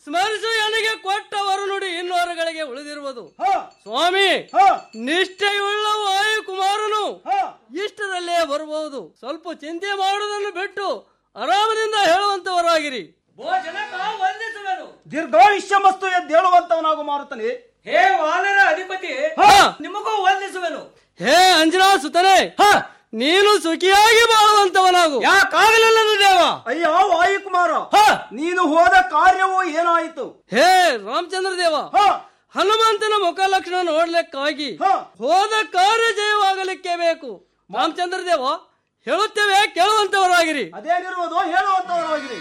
ಸ್ಮರಿಸು ನನಗೆ ಕೊಟ್ಟವರು ನುಡಿ ಇನ್ನೋರುಗಳಿಗೆ ಉಳಿದಿರುವುದು ಸ್ವಾಮಿ ನಿಷ್ಠೆಯುಳ್ಳ ವಾಯುಕುಮಾರನು ಇಷ್ಟದಲ್ಲೇ ಬರಬಹುದು ಸ್ವಲ್ಪ ಚಿಂತೆ ಮಾಡುವುದನ್ನು ಬಿಟ್ಟು ಆರಾಮದಿಂದ ಹೇಳುವಂತವರಾಗಿರಿ ಭೋಜನಕ ವಂದಿಸುವೆನು ದೀರ್ಘಾಯುಷ್ಯ ಮಸ್ತು ಎದ್ದೇಳುವಂತವನಾಗು ಮಾರುತ್ತಾನೆ ಹೇ ವಾನರ ಅಧಿಪತಿ ನಿಮಗೂ ವಂದಿಸುವೆನು ಹೇ ಅಂಜನಾ ಸುತನೆ ನೀನು ಸುಖಿಯಾಗಿ ಬಾಳುವಂತವನಾಗು ಯಾಕಾಗಲಿಲ್ಲದು ದೇವ ಅಯ್ಯ ವಾಯುಕುಮಾರ ನೀನು ಹೋದ ಕಾರ್ಯವು ಏನಾಯಿತು ಹೇ ರಾಮಚಂದ್ರ ದೇವ ಹನುಮಂತನ ಮುಖ ಲಕ್ಷಣ ನೋಡ್ಲಿಕ್ಕಾಗಿ ಹೋದ ಕಾರ್ಯ ಜಯವಾಗಲಿಕ್ಕೆ ಬೇಕು ರಾಮಚಂದ್ರ ದೇವ ಹೇಳುತ್ತೇವೆ ಕೇಳುವಂತವರಾಗಿರಿ ಅದೇನಿರುವುದು ಹೇಳುವಂತವರಾಗಿರಿ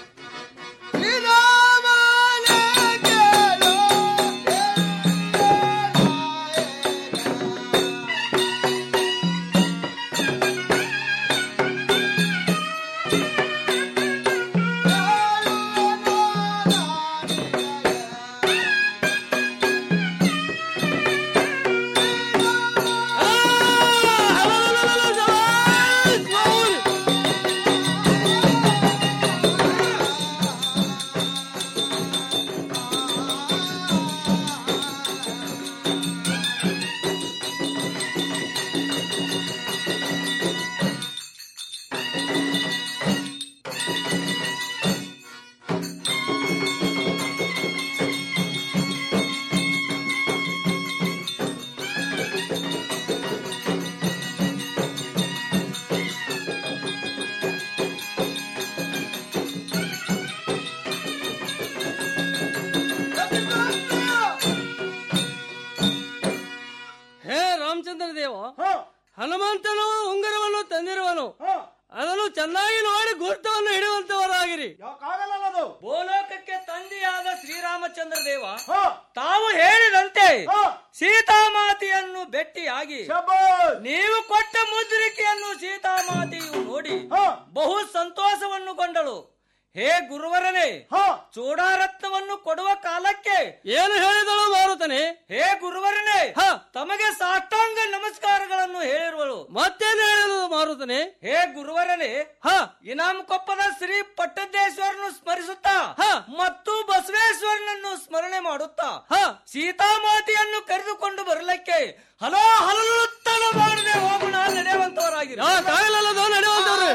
ಹೇ ರಾಮಚಂದ್ರ ದೇವ ಹನುಮಂತನು ಉಂಗುರವನ್ನು ತಂದಿರುವನು ಅದನ್ನು ಚೆನ್ನಾಗಿ ನೋಡಿ ಗುರುತವನ್ನು ಹಿಡಿಯುವಂತವರಾಗಿರಿ ಭೂಲೋಕಕ್ಕೆ ತಂದೆಯಾದ ಶ್ರೀರಾಮಚಂದ್ರ ದೇವ ತಾವು ಹೇಳಿದಂತೆ ಸೀತಾಮಾತೆಯನ್ನು ಭೇಟಿಯಾಗಿ ನೀವು ಕೊಟ್ಟ ಮುದ್ರಿಕೆಯನ್ನು ಸೀತಾಮಾತೆಯು ನೋಡಿ ಬಹು ಸಂತೋಷವನ್ನು ಗೊಂಡಳು ಹೇ ಗುರುವರನೇ ಚೂಡಾರತ್ನವನ್ನು ಕೊಡುವ ಕಾಲಕ್ಕೆ ಏನು ಹೇಳಿದಳು ಮಾರುತನೆ ಹೇ ಗುರುವರನೇ ತಮಗೆ ಸಾಷ್ಟಾಂಗ ನಮಸ್ಕಾರಗಳನ್ನು ಹೇಳಿರುವಳು ಮತ್ತೇನು ಹೇಳಿದಳು ಮಾರುತನೆ ಹೇ ಗುರುವರನೇ ಇನಾಮ್ ಕೊಪ್ಪದ ಶ್ರೀ ಪಟ್ಟದೇಶ್ವರನು ಸ್ಮರಿಸುತ್ತಾ ಮತ್ತು ಬಸವೇಶ್ವರನನ್ನು ಸ್ಮರಣೆ ಮಾಡುತ್ತಾ ಸೀತಾಮಾತೆಯನ್ನು ಕರೆದುಕೊಂಡು ಬರಲಿಕ್ಕೆ ಹಲೋ ಹಲಲುತ್ತಲು ಮಾಡದೆ ಹೋಗೋಣ ನಡೆಯುವಂತವರಾಗಿರಿ ಕಾಯಲಲ್ಲದ ನಡೆಯುವಂತವ್ರು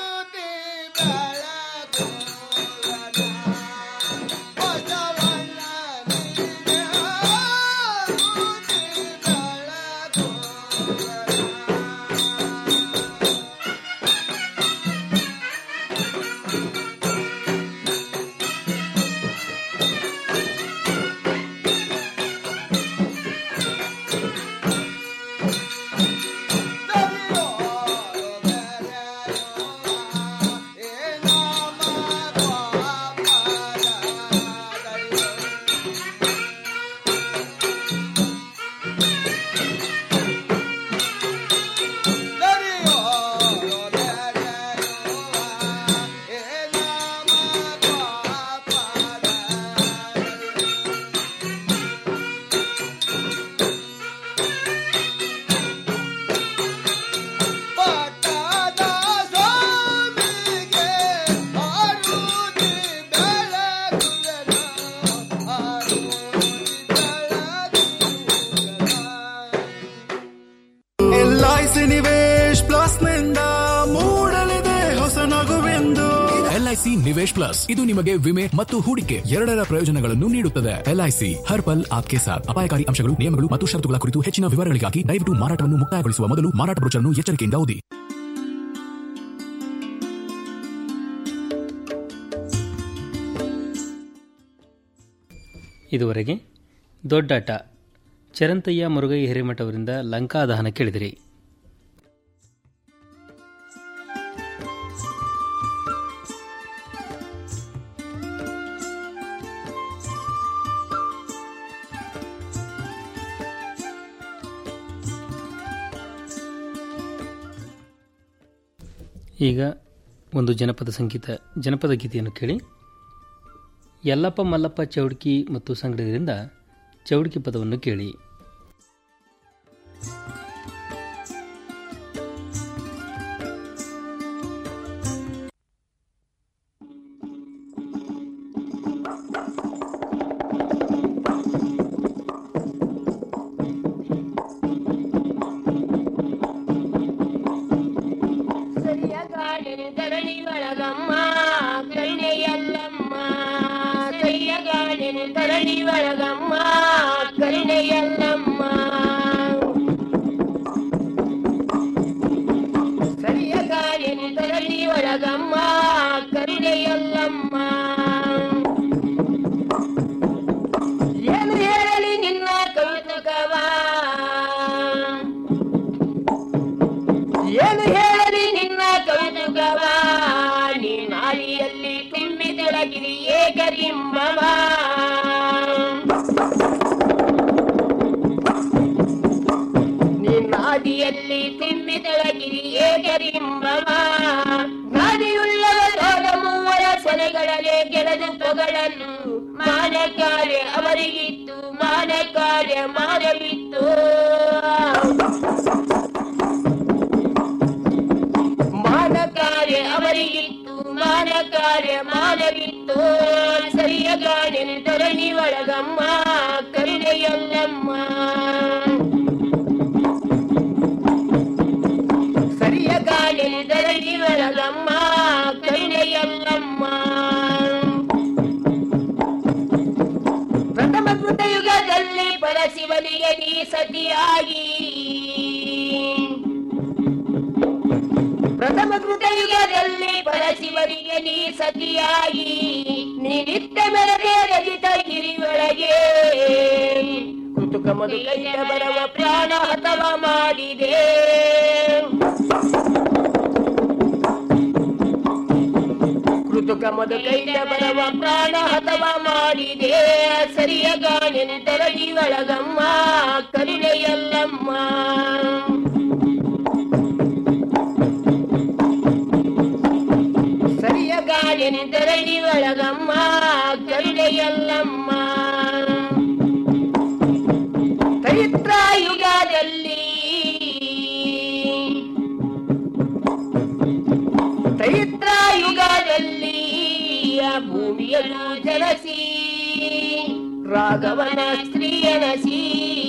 ಎಲ್ಐಸಿ ನಿವೇಶ್ ಪ್ಲಸ್ ನಿಂದ ಮೂಡಲಿದೆ ಹೊಸ ನಗುವೆಂದು ಎಲ್ಐಸಿ ನಿವೇಶ್ ಪ್ಲಸ್ ಇದು ನಿಮಗೆ ವಿಮೆ ಮತ್ತು ಹೂಡಿಕೆ ಎರಡರ ಪ್ರಯೋಜನಗಳನ್ನು ನೀಡುತ್ತದೆ ಎಲ್ಐಸಿ ಹರ್ ಪಲ್ ಆಪ್ಕೆ ಸಾಥ್ ಅಪಾಯಕಾರಿ ಅಂಶಗಳು ನಿಯಮಗಳು ಮತ್ತು ಷರತ್ತುಗಳ ಕುರಿತು ಹೆಚ್ಚಿನ ವಿವರಗಳಿಗಾಗಿ ದಯವಿಟ್ಟು ಮಾರಾಟವನ್ನು ಮುಕ್ತಾಯಗೊಳಿಸುವ ಮೊದಲು ಮಾರಾಟ ಬ್ರೋಚರ್ನ್ನು ಎಚ್ಚರಿಕೆಯಿಂದ ಓದಿ ಇದುವರೆಗೆ ದೊಡ್ಡಾಟ ಚರಂತಯ್ಯ ಮುರುಗೈ ಹಿರೇಮಠ ಅವರಿಂದ ಲಂಕಾದಹನ ಕೇಳಿದಿರಿ ಈಗ ಒಂದು ಜನಪದ ಸಂಗೀತ ಜನಪದ ಗೀತೆಯನ್ನು ಕೇಳಿ ಯಲ್ಲಪ್ಪ ಮಲ್ಲಪ್ಪ ಚೌಡ್ಕಿ ಮತ್ತು ಸಂಗಡದಿಂದ ಚೌಡ್ಕಿ ಪದವನ್ನು ಕೇಳಿ ತರಣಿ ಒಳಗಮ್ಮ ಕರುಣೆಯಲ್ಲಮ್ಮ ಸರಿಯ ಗಾಳಿನ ತರಣಿ ಒಳಗಮ್ಮ ಕರುಣೆಯಲ್ಲಮ್ಮ ಏನು ಹೇಳಲಿ ನಿನ್ನ ಕೌತುಕವ ಏನು ಹೇಳಲಿ ನಿನ್ನ ಕೌತುಕವ ನೀ ನಾಲಿಯಲ್ಲಿ ತುಂಬಿ ತೊಡಗಿರಿ ಏಕದಿಂಬವ ನೀ ನಾದಿಯಲ್ಲಿ ತುಂಬಿ ತೊಡಗಿರಿ ಏಕರಿಂಬವ ನಾದಿಯುಳ್ಳವರಾದ ಮೂವರ ಸೆಲೆಗಳಲ್ಲೇ ಗೆಳೆದು ತೊಗಳನ್ನು ಮಾನ ಕಾರ್ಯ ಅವರಿಗಿತ್ತು ಮಾನ ಕಾರ್ಯ ಮಾಡಲಿತ್ತು ಮಾನ ಕಾರ್ಯ ಅವರಿಗಿತ್ತು ಮಾನ ಕಾರ್ಯ ಮಾಡಲಿತ್ತು ಸರಿಯ ಗಾಣಿನ ತರಣಿ ಒಳಗಮ್ಮ ಕರುಣೆಯಲ್ಲಮ್ಮ ಸರಿಯ ಗಾಳಿನ ತರಣಿ ಒಳಗಮ್ಮ ಕರುಣೆಯಲ್ಲಮ್ಮ ಪ್ರಥಮ ಕೃತಯುಗದಲ್ಲಿ ಪರಶಿವನಿಗೆ ನೀ ಸತಿಯಾಗಿ ಪ್ರಥಮ ಕೃತಯುಗದಲ್ಲಿ ಪರಶಿವನಿಗೆ ನೀ ಸತಿಯಾಗಿ ನೀ ನಿತ್ಯ ಮೆರದೆ ರಜಿತ ಗಿರಿಯೊಳಗೆ ಕುತುಕ ಮಧುಕೈಯ ಬರವ ಪ್ರಾಣ ಹತವ ಮಾಡಿದೆ ಕೃತುಕ ಮಧುಕೈಯ ಬರವ ಪ್ರಾಣ ಹತವ ಮಾಡಿದೆ ಸರಿಯ ಗಾಣಿನ ತರಗಿ ಒಳಗಮ್ಮ ಕರುಣೆಯಲ್ಲಮ್ಮ ಸರಿಯ ಗಾಳಿನ ತರಣಿ ಒಳಗಮ್ಮ ಕರುಣೆಯಲ್ಲಮ್ಮ ಚೈತ್ರ ಯುಗದಲ್ಲಿ ಚೈತ್ರ ಯುಗದಲ್ಲಿ ಆ ಭೂಮಿಯಲ್ಲೂ ಜಲಸಿ ರಾಘವನ ಸ್ತ್ರೀಯನಸಿ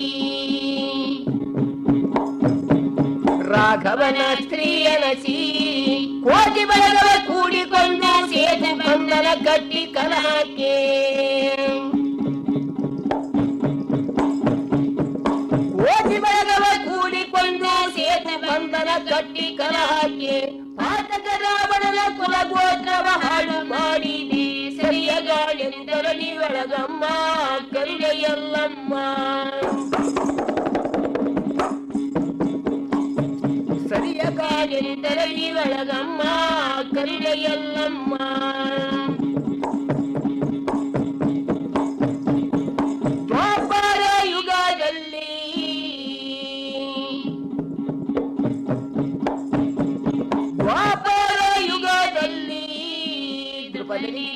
ರಾಘವನ ಸ್ತ್ರೀಯನಸಿ ಕೋಟಿ ಬಳಗವ ಕೂಡಿಕೊಂಡ ಸೇತು ಬಂಧನ ಕಟ್ಟಿ ಕಲಹಕ್ಕೆ ಕೋಟಿ ಬಳಗವ ಕೂಡಿಕೊಂಡ ಸೇತು ಬಂಧನ ಕಟ್ಟಿ ಕಲಹಕ್ಕೆ ಪಾತಕ ರಾವಣನ ಕುಲಗೋತ್ರವ ಹಾಳು ಮಾಡಿದೆ ಸರಿಯ ಗಾಳಿಂದರಲಿ ಒಳಗಮ್ಮ ಕರುಣೆಯಲ್ಲಮ್ಮ ಸರಿಯ ಗಾಳಿಂದರಲಿ ಒಳಗಮ್ಮ ಕರುಣೆಯಲ್ಲಮ್ಮ